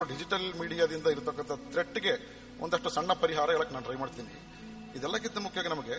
digital ಮೀಡಿಯಾದಿಂದ ಇರತಕ್ಕಂಥ ಥ್ರೆಟ್ಗೆ ಒಂದಷ್ಟು ಸಣ್ಣ ಪರಿಹಾರ ಹೇಳಕ್ ನಾನು ಟ್ರೈ ಮಾಡ್ತೀನಿ ಇದೆಲ್ಲಕ್ಕಿಂತ ಮುಖ್ಯವಾಗಿ ನಮಗೆ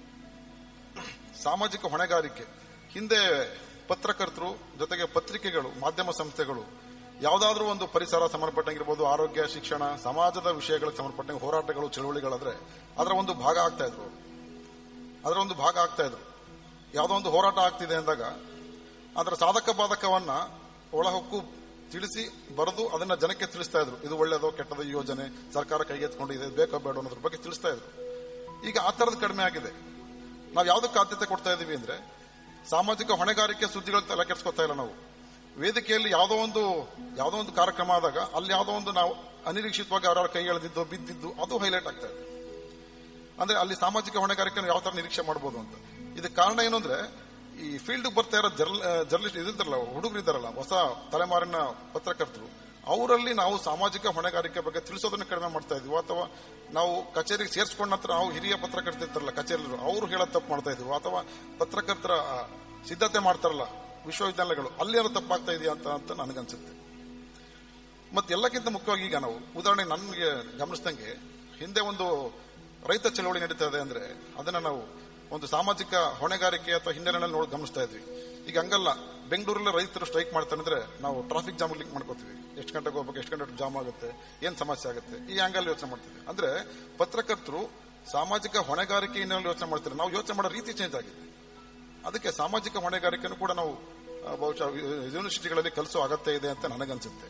ಸಾಮಾಜಿಕ ಹೊಣೆಗಾರಿಕೆ ಹಿಂದೆ ಪತ್ರಕರ್ತರು ಜೊತೆಗೆ ಪತ್ರಿಕೆಗಳು ಮಾಧ್ಯಮ ಸಂಸ್ಥೆಗಳು ಯಾವುದಾದ್ರೂ ಒಂದು ಪರಿಸರ ಸಂಬಂಧಪಟ್ಟಂಗಿರ್ಬೋದು ಆರೋಗ್ಯ ಶಿಕ್ಷಣ ಸಮಾಜದ ವಿಷಯಗಳಿಗೆ ಸಂಬಂಧಪಟ್ಟಂಗೆ ಹೋರಾಟಗಳು ಚಳವಳಿಗಳಾದ್ರೆ ಅದರ ಒಂದು ಭಾಗ ಆಗ್ತಾ ಇದ್ರು ಅದರ ಒಂದು ಭಾಗ ಆಗ್ತಾ ಇದ್ರು ಯಾವುದೋ ಒಂದು ಹೋರಾಟ ಆಗ್ತಿದೆ ಅಂದಾಗ ಅದರ ಸಾಧಕ ಬಾಧಕವನ್ನ ಒಳಹೊಕ್ಕು ತಿಳಿಸಿ ಬರೆದು ಅದನ್ನ ಜನಕ್ಕೆ ತಿಳಿಸ್ತಾ ಇದ್ರು ಇದು ಒಳ್ಳೆಯದೋ ಕೆಟ್ಟದೋ ಈ ಯೋಜನೆ ಸರ್ಕಾರ ಕೈಗೆತ್ಕೊಂಡಿದೆ ಬೇಕೋ ಬೇಡ ಅನ್ನೋದ್ರ ಬಗ್ಗೆ ತಿಳಿಸ್ತಾ ಇದ್ರು ಈಗ ಆ ತರದ್ ಕಡಿಮೆ ಆಗಿದೆ ನಾವು ಯಾವ್ದಕ್ಕೆ ಆದ್ಯತೆ ಕೊಡ್ತಾ ಇದೀವಿ ಅಂದ್ರೆ ಸಾಮಾಜಿಕ ಹೊಣೆಗಾರಿಕೆ ಸುದ್ದಿಗಳ ತಲೆ ಕೆಡಿಸ್ಕೊತಾ ಇಲ್ಲ ನಾವು ವೇದಿಕೆಯಲ್ಲಿ ಯಾವುದೋ ಒಂದು ಯಾವುದೋ ಒಂದು ಕಾರ್ಯಕ್ರಮ ಆದಾಗ ಅಲ್ಲಿ ಯಾವುದೋ ಒಂದು ನಾವು ಅನಿರೀಕ್ಷಿತವಾಗಿ ಅವರವರ ಕೈ ಎಳೆದಿದ್ದು ಬಿದ್ದಿದ್ದು ಅದು ಹೈಲೈಟ್ ಆಗ್ತಾ ಇದೆ ಅಂದ್ರೆ ಅಲ್ಲಿ ಸಾಮಾಜಿಕ ಹೊಣೆಗಾರಿಕೆಯನ್ನು ಯಾವ ತರ ನಿರೀಕ್ಷೆ ಮಾಡಬಹುದು ಅಂತ ಇದಕ್ಕೆ ಕಾರಣ ಏನು ಅಂದ್ರೆ ಈ ಫೀಲ್ಡ್ ಬರ್ತಾ ಇರೋ ಜರ್ಲ್ ಜರ್ನಲಿಸ್ಟ್ ಇದಿರ್ತಾರಲ್ಲ ಹುಡುಗರು ಇದ್ದಾರಲ್ಲ ಹೊಸ ತಲೆಮಾರಿನ ಪತ್ರಕರ್ತರು ಅವರಲ್ಲಿ ನಾವು ಸಾಮಾಜಿಕ ಹೊಣೆಗಾರಿಕೆ ಬಗ್ಗೆ ತಿಳಿಸೋದನ್ನ ಕಡಿಮೆ ಮಾಡ್ತಾ ಇದೀವಿ ಅಥವಾ ನಾವು ಕಚೇರಿಗೆ ಸೇರಿಸ್ಕೊಂಡ ನಂತರ ನಾವು ಹಿರಿಯ ಪತ್ರಕರ್ತರು ಇರ್ತಾರಲ್ಲ ಕಚೇರಿಯವರು ಅವರು ಹೇಳೋದು ತಪ್ಪು ಮಾಡ್ತಾ ಇದೀವಿ ಅಥವಾ ಪತ್ರಕರ್ತರ ಆ, ಸಿದ್ಧತೆ ಮಾಡ್ತಾರಲ್ಲ ವಿಶ್ವವಿದ್ಯಾಲಯಗಳು ಅಲ್ಲಿ ಏನೋ ತಪ್ಪಾಗ್ತಾ ಇದೆಯಾ ಅಂತ ಅಂತ ನನಗನ್ಸುತ್ತೆ ಮತ್ತೆ ಎಲ್ಲಕ್ಕಿಂತ ಮುಖ್ಯವಾಗಿ ಈಗ ನಾವು ಉದಾಹರಣೆ ನನಗೆ ಗಮನಿಸಿದಂಗೆ ಹಿಂದೆ ಒಂದು ರೈತ ಚಳವಳಿ ನಡೀತಾ ಇದೆ ಅಂದ್ರೆ ಅದನ್ನ ನಾವು ಒಂದು ಸಾಮಾಜಿಕ ಹೊಣೆಗಾರಿಕೆ ಅಥವಾ ಹಿನ್ನೆಲೆಯಲ್ಲಿ ನೋಡಿ ಗಮನಿಸ್ತಾ ಇದ್ವಿ ಈಗ ಹಂಗಲ್ಲ ಬೆಂಗಳೂರಲ್ಲಿ ರೈತರು ಸ್ಟ್ರೈಕ್ ಮಾಡ್ತಾರೆ ಅಂದ್ರೆ ನಾವು ಟ್ರಾಫಿಕ್ ಜಾಮ್ ಲಿಂಕ್ ಮಾಡ್ಕೋತೀವಿ ಎಷ್ಟು ಗಂಟೆಗೆ ಹೋಗ್ಬೇಕು ಎಷ್ಟು ಗಂಟೆ ಜಾಮ್ ಆಗುತ್ತೆ ಏನ್ ಸಮಸ್ಯೆ ಆಗುತ್ತೆ ಈ ಆಂಗಲ್ ಯೋಚನೆ ಮಾಡ್ತೀವಿ ಅಂದ್ರೆ ಪತ್ರಕರ್ತರು ಸಾಮಾಜಿಕ ಹೊಣೆಗಾರಿಕೆ ಹಿನ್ನೆಲೆಯಲ್ಲಿ ಯೋಚನೆ ಮಾಡ್ತಾರೆ ನಾವು ಯೋಚನೆ ಮಾಡೋ ರೀತಿ ಚೇಂಜ್ ಆಗಿದೆ ಅದಕ್ಕೆ ಸಾಮಾಜಿಕ ಹೊಣೆಗಾರಿಕೆಯನ್ನು ಕೂಡ ನಾವು ಆ, ಬಹುಶಃ ಯೂನಿವರ್ಸಿಟಿಗಳಲ್ಲಿ ಕಲಿಸೋ ಅಗತ್ಯ ಇದೆ ಅಂತ ನನಗನ್ಸುತ್ತೆ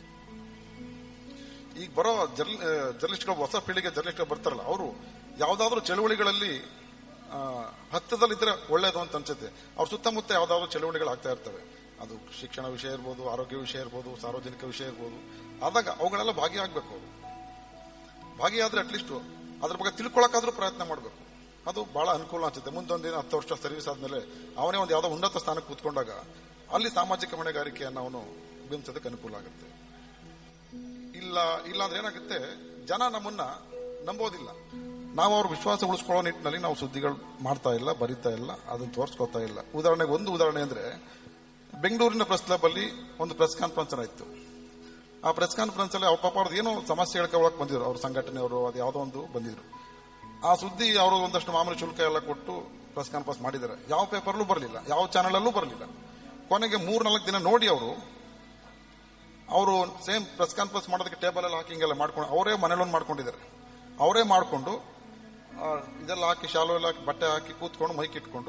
ಈಗ ಬರೋ ಜರ್ನ ಜರ್ನಲಿಸ್ಟ್ಗಳು ಹೊಸ ಪೀಳಿಗೆ ಜರ್ನಲಿಸ್ಟ್ಗಳು ಬರ್ತಾರಲ್ಲ ಅವರು ಯಾವ್ದಾದ್ರು ಚಳವಳಿಗಳಲ್ಲಿ ಆ, ಹತ್ತದಲ್ಲಿದ್ರೆ ಒಳ್ಳೇದು ಅಂತ ಅನ್ಸುತ್ತೆ ಅವ್ರ ಸುತ್ತಮುತ್ತ ಯಾವ್ದಾದ್ರು ಚಳವಳಿಗಳು ಆಗ್ತಾ ಇರ್ತವೆ ಅದು ಶಿಕ್ಷಣ ವಿಷಯ ಇರ್ಬೋದು ಆರೋಗ್ಯ ವಿಷಯ ಇರ್ಬೋದು ಸಾರ್ವಜನಿಕ ವಿಷಯ ಇರ್ಬೋದು ಆದಾಗ ಅವುಗಳೆಲ್ಲ ಭಾಗಿಯಾಗಬೇಕು ಅವರು ಭಾಗಿಯಾದ್ರೆ ಅಟ್ಲೀಸ್ಟ್ ಅದ್ರ ಬಗ್ಗೆ ತಿಳ್ಕೊಳಕ್ಕಾದ್ರೂ ಪ್ರಯತ್ನ ಮಾಡಬೇಕು ಅದು ಬಹಳ ಅನುಕೂಲ ಅನ್ಸುತ್ತೆ ಮುಂದೊಂದಿನ ಹತ್ತು ವರ್ಷ ಸರ್ವಿಸ್ ಆದ್ಮೇಲೆ ಅವನೇ ಒಂದು ಯಾವುದೋ ಉನ್ನತ ಸ್ಥಾನಕ್ಕೆ ಕೂತ್ಕೊಂಡಾಗ ಅಲ್ಲಿ ಸಾಮಾಜಿಕ ಹೊಣೆಗಾರಿಕೆಯನ್ನು ಅವನು ಬಿಂಬಿಸೋದಕ್ಕೆ ಅನುಕೂಲ ಆಗುತ್ತೆ ಇಲ್ಲ ಇಲ್ಲ ಅಂದ್ರೆ ಏನಾಗುತ್ತೆ ಜನ ನಮ್ಮನ್ನ ನಂಬೋದಿಲ್ಲ ನಾವು ಅವ್ರ ವಿಶ್ವಾಸ ಉಳಿಸ್ಕೊಳ್ಳೋ ನಿಟ್ಟಿನಲ್ಲಿ ನಾವು ಸುದ್ದಿಗಳು ಮಾಡ್ತಾ ಇಲ್ಲ ಬರಿತಾ ಇಲ್ಲ ಅದನ್ನ ತೋರಿಸ್ಕೊತಾ ಇಲ್ಲ ಉದಾಹರಣೆಗೆ ಒಂದು ಉದಾಹರಣೆ ಅಂದ್ರೆ ಬೆಂಗಳೂರಿನ ಪ್ರೆಸ್ ಕ್ಲಬ್ ಅಲ್ಲಿ ಒಂದು ಪ್ರೆಸ್ ಕಾನ್ಫರೆನ್ಸ್ ಇತ್ತು ಆ ಪ್ರೆಸ್ ಕಾನ್ಫರೆನ್ಸ್ ಅಲ್ಲಿ ಅವ್ರ ಪಾಪ ಅವ್ರದ್ದು ಏನೋ ಸಮಸ್ಯೆ ಹೇಳ್ಕೊಳಕ್ ಬಂದಿದ್ರು ಅವ್ರ ಸಂಘಟನೆಯವರು ಅದು ಯಾವುದೋ ಒಂದು ಬಂದಿದ್ರು ಆ ಸುದ್ದಿ ಅವರು ಒಂದಷ್ಟು ಮಾಮೂಲಿ ಶುಲ್ಕ ಎಲ್ಲ ಕೊಟ್ಟು ಪ್ರೆಸ್ ಕಾನ್ಫರೆನ್ಸ್ ಮಾಡಿದ್ದಾರೆ ಯಾವ ಪೇಪರ್ಲೂ ಬರಲಿಲ್ಲ ಯಾವ ಚಾನೆಲ್ ಅಲ್ಲೂ ಬರಲಿಲ್ಲ ಕೊನೆಗೆ ಮೂರ್ ನಾಲ್ಕು ದಿನ ನೋಡಿ ಅವರು ಅವರು ಸೇಮ್ ಪ್ರೆಸ್ ಕಾನ್ಫರೆನ್ಸ್ ಮಾಡೋದಕ್ಕೆ ಟೇಬಲ್ ಎಲ್ಲ ಹಾಕಿ ಹಿಂಗೆಲ್ಲ ಮಾಡ್ಕೊಂಡು ಅವರೇ ಮನೇಲೊಂದು ಮಾಡ್ಕೊಂಡಿದ್ದಾರೆ ಅವರೇ ಮಾಡಿಕೊಂಡು ಇದೆಲ್ಲ ಹಾಕಿ ಶಾಲು ಎಲ್ಲ ಹಾಕಿ ಬಟ್ಟೆ ಹಾಕಿ ಕೂತ್ಕೊಂಡು ಮೈಕ್ ಇಟ್ಕೊಂಡು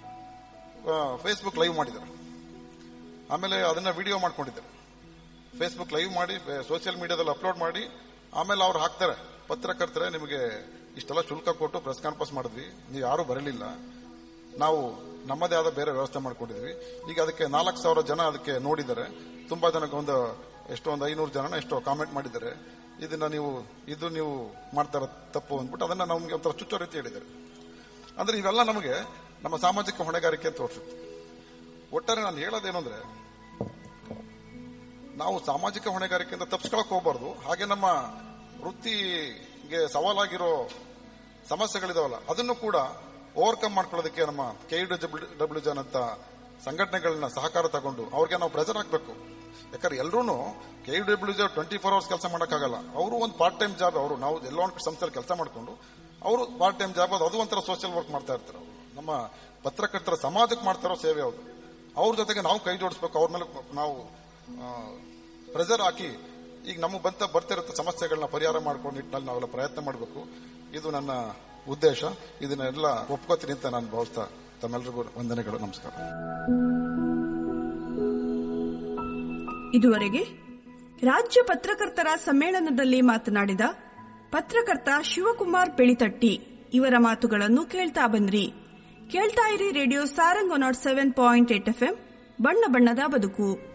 ಫೇಸ್ಬುಕ್ ಲೈವ್ ಮಾಡಿದ್ದಾರೆ ಆಮೇಲೆ ಅದನ್ನ ವಿಡಿಯೋ ಮಾಡ್ಕೊಂಡಿದ್ದಾರೆ ಫೇಸ್ಬುಕ್ ಲೈವ್ ಮಾಡಿ ಸೋಷಿಯಲ್ ಮೀಡಿಯಾದಲ್ಲಿ ಅಪ್ಲೋಡ್ ಮಾಡಿ ಆಮೇಲೆ ಅವ್ರು ಹಾಕ್ತಾರೆ ಪತ್ರಕರ್ತರೆ ನಿಮಗೆ ಇಷ್ಟೆಲ್ಲ ಶುಲ್ಕ ಕೊಟ್ಟು ಪ್ರೆಸ್ ಕಾನ್ಫರೆನ್ಸ್ ಮಾಡಿದ್ವಿ ನೀವು ಯಾರು ಬರಲಿಲ್ಲ ನಾವು ನಮ್ಮದೇ ಆದ ಬೇರೆ ವ್ಯವಸ್ಥೆ ಮಾಡ್ಕೊಂಡಿದ್ವಿ ಈಗ ಅದಕ್ಕೆ ನಾಲ್ಕು ಸಾವಿರ ಜನ ಅದಕ್ಕೆ ನೋಡಿದ್ದಾರೆ ತುಂಬಾ ಜನಕ್ಕೆ ಒಂದು ಎಷ್ಟೋ ಒಂದು ಐನೂರು ಜನ ಎಷ್ಟೋ ಕಾಮೆಂಟ್ ಮಾಡಿದ್ದಾರೆ ಇದನ್ನ ನೀವು ಇದು ನೀವು ಮಾಡ್ತಾರ ತಪ್ಪು ಅಂದ್ಬಿಟ್ಟು ಅದನ್ನ ನಮ್ಗೆ ಒಂಥರ ಚುಚ್ಚೋ ರೀತಿ ಹೇಳಿದ್ದಾರೆ ಅಂದ್ರೆ ಇವೆಲ್ಲ ನಮಗೆ ನಮ್ಮ ಸಾಮಾಜಿಕ ಹೊಣೆಗಾರಿಕೆ ಅಂತ ತೋರಿಸುತ್ತೆ ಒಟ್ಟಾರೆ ನಾನು ಹೇಳೋದೇನು ಅಂದ್ರೆ ನಾವು ಸಾಮಾಜಿಕ ಹೊಣೆಗಾರಿಕೆಯಿಂದ ತಪ್ಪಿಸ್ಕೊಳಕ್ ಹೋಗ್ಬಾರ್ದು ಹಾಗೆ ನಮ್ಮ ವೃತ್ತಿಗೆ ಸವಾಲಾಗಿರೋ ಸಮಸ್ಯೆಗಳಿದಾವಲ್ಲ ಅದನ್ನು ಕೂಡ ಓವರ್ಕಮ್ ಮಾಡ್ಕೊಳ್ಳೋದಕ್ಕೆ ನಮ್ಮ ಕೆ ಡಬ್ಲ್ಯೂ ಡಬ್ಲ್ಯೂ ಜನ್ ಅಂತ ಸಂಘಟನೆಗಳನ್ನ ಸಹಕಾರ ತಗೊಂಡು ಅವ್ರಿಗೆ ನಾವು ಪ್ರೆಸರ್ ಹಾಕ್ಬೇಕು ಯಾಕಂದ್ರೆ ಎಲ್ಲರೂ K W J twenty four hours ಕೆಲಸ ಮಾಡೋಕ್ಕಾಗಲ್ಲ ಅವರು ಒಂದು ಪಾರ್ಟ್ ಟೈಮ್ ಜಾಬ್ ಅವರು ನಾವು ಎಲ್ಲೋ ಒಂದು ಸಂಸ್ಥೆಯಲ್ಲಿ ಕೆಲಸ ಮಾಡ್ಕೊಂಡು ಅವರು ಪಾರ್ಟ್ ಟೈಮ್ ಜಾಬ್ ಅದು ಅದು ಒಂಥರ ಸೋಷಿಯಲ್ ವರ್ಕ್ ಮಾಡ್ತಾ ಇರ್ತಾರೆ ಅವರು ನಮ್ಮ ಪತ್ರಕರ್ತರ ಸಮಾಜಕ್ಕೆ ಮಾಡ್ತಾರೋ ಸೇವೆ ಅವರು ಅವ್ರ ಜೊತೆಗೆ ನಾವು ಕೈ ಜೋಡಿಸ್ಬೇಕು ಅವ್ರ ಮೇಲೆ ನಾವು ಪ್ರೆಸರ್ ಹಾಕಿ ಈಗ ನಮಗೆ ಬಂತ ಬರ್ತಿರೋ ಸಮಸ್ಯೆಗಳನ್ನ ಪರಿಹಾರ ಮಾಡ್ಕೊಂಡು ನಿಟ್ಟಿನಲ್ಲಿ ನಾವೆಲ್ಲ ಪ್ರಯತ್ನ ಮಾಡಬೇಕು ಇದು ನನ್ನ ಉದ್ದೇಶ ಇದನ್ನೆಲ್ಲ ಒಪ್ಕೋತೀನಿ ಅಂತ ನಾನು ಭಾವಿಸ್ತಾ ತಮ್ಮೆಲ್ಲರಿಗೂ ವಂದನೆಗಳು ನಮಸ್ಕಾರ ಇದುವರೆಗೆ ರಾಜ್ಯ ಪತ್ರಕರ್ತರ ಸಮ್ಮೇಳನದಲ್ಲಿ ಮಾತನಾಡಿದ ಪತ್ರಕರ್ತ ಶಿವಕುಮಾರ್ ಬೆಳಿತಟ್ಟಿ ಇವರ ಮಾತುಗಳನ್ನು ಕೇಳ್ತಾ ಬಂದ್ರಿ ಕೇಳ್ತಾ ಇರಿ radio Sarang nought seven point eight FM ಬಣ್ಣ ಬಣ್ಣದ ಬದುಕು